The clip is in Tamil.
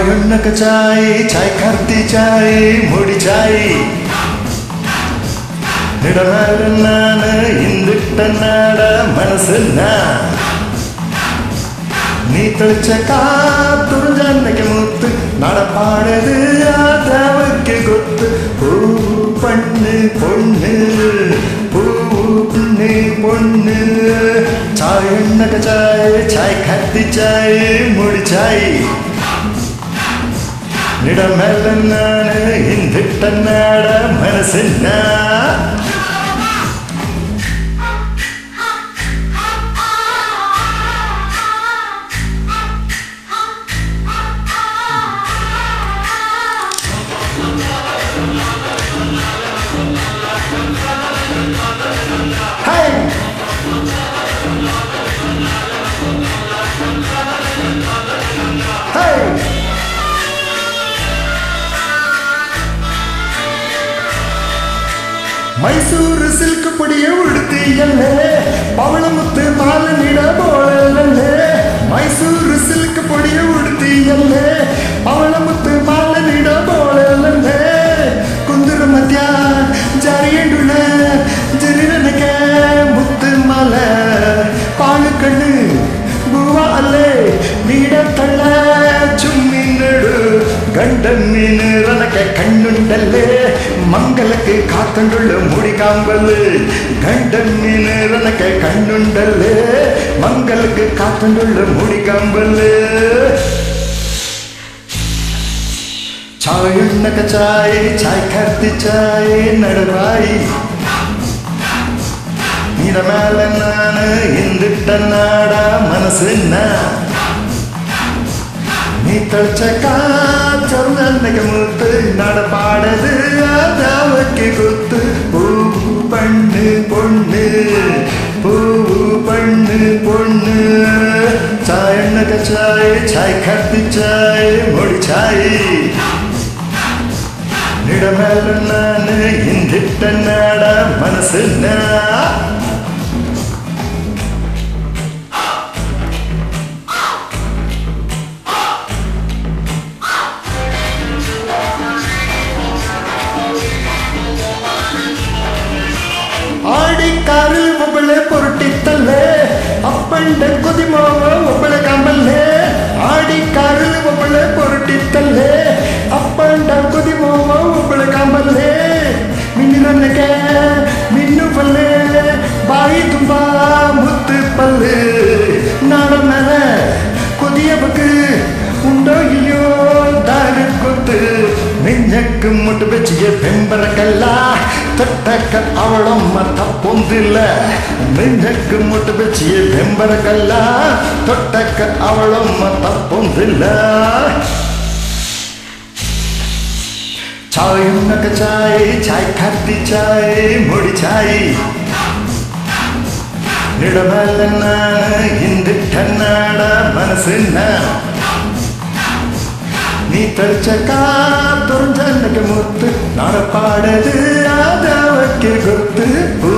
ಚಾಯಣ್ಣಕ ಚಾಯ್ ಚಾಯ್ ಕರ್ತಿ ಚಾಯ್ ಮುಡಿ ಚಾಯ್ ನಿಡನಾಡ ನಾನು ಹಿಂದಿಟ್ಟ ನಾಡ ಮನಸ್ಸನ್ನ நீ தெளிச்ச காத்துருஞ்சன்னைக்கு முத்து நடப்பாடுது ஆதாவுக்கு கொத்து பூ பண்ணு பொண்ணு பூ பண்ணு பொண்ணு சாய் எண்ணக்க சாய் சாய் கத்தி சாய் முடி சாய் நிடமெல்ல நானு இந்திட்ட நாட மனசுன்னா Hey! Hey! ಮೈಸೂರು ಸಿಲ್ಕ್ ಪುಡಿಯ ಉಡುತಿಯಲ್ಲೇ ಪವಳಮುತ್ತು ಮಾಲನಿಡ ಬೋಳಲ್ಲೇ ಮೈಸೂರು ಸಿಲ್ಕ್ ಪುಡಿಯ ಉಡುತಿಯಲ್ಲೇ ಪವಳಮುತ್ತು ಮಾಲನಿಡ ಬೋಳಲ್ಲೇ ಕುಂದುರ ಮಧ್ಯ ಜರಿಯಂಡುಳ ಜರಿನನಕ ಮುತ್ತು ಮಾಲ ಪಾಳು ಕಣ್ಣು ಬೂವ ಅಲ್ಲೇ ನೀಡ ತಳ್ಳ ಚುಮ್ಮಿ ನಡು ಗಂಡನ್ ನೀನು ರನಕ ಕಣ್ಣುಂಡಲ್ಲೇ ಮಂಗಲಕ್ಕೆ ಕಾತಂಡುಳ್ಳ ಮುಡಿ ಕಾಂಬಲ್ಲೆ ಗಂಡನ್ ನೀನು ರನಕ ಕಣ್ಣುಂಡಲ್ಲೇ ಮಂಗಲಕ್ಕೆ ಕಾತಂಡುಳ್ಳ ಮುಡಿ ಕಾಂಬಲ್ಲೆ ಚಾಯ್ ಎಣ್ಣಕ ಚಾಯ್ ಚಾಯ್ ಕರ್ತಿ ಚಾಯ್ ನಡವಾಯಿ ನಿಡ ಮೇಲೆ ನಾನು ಹಿಂದಿಟ್ಟ ನಾಡ ಮನಸ್ಸಿನ நீ தளிச்ச காற்றன்னக்கு முத்து நடப்பாடது அதாவுக்கு குத்து பூ பண்ணு பொண்ணு பூ பண்ணு பொண்ணு சாய் எண்ணக்க சாய் சாய் கத்தி சாய் மொழி சாய் நிடமேல நான் இந்திட்ட நாட மனசுன்னா ಆಡಿಕಾರು ಒಬ್ಬಳೆ ಪೊರಟಿತ್ತಲ್ಲೇ ಅಪ್ಪಂಡ ಕುದಿಮೋವ ಒಬ್ಬಳೆ ಕಾಂಬಲ್ಲೇ ಆಡಿಕಾರು ಒಬ್ಬಳೆ ಪೊರಟಿತ್ತಲ್ಲೇ ಅಪ್ಪಂಡ ಕುದಿಮೋವ ಒಬ್ಬಳೆ ಕಾಂಬಲ್ಲೇ ಮಿನ್ನಿನೊನ್ನಗೆ ಮಿನ್ನು ಪಲ್ಲೆ ಬಾಯಿ ತುಂಬ ಮುತ್ತು ಪಲ್ಲೆ ನಾಡ ಮೇಲೆ கொதிய பக்கு உண்டோ இல்லையோ தாரு கொத்து நெஞ்சக்கு முட்டு வச்சிய பெம்பரக்கல்ல தொட்டக்க அவளும் தப்பொந்தில்ல நெஞ்சக்கு முட்டு வச்சிய பெம்பரக்கல்ல தொட்டக்க அவளும் தப்பொந்தில்ல చాయ్ ఉన్నక చాయ్ చాయ్ కత్తి చాయ్ ముడి చాయ్ ನಿಡಬಲ್ಲ ಹಿಂದಿಟ್ಟ ನಾಡ ಮನಸ್ಸಿನ நீ தரிச்ச காத்துறிஞ்சன்னுக்கு முத்து நடப்பாடது ஆதாவுக்கு கொத்து பூ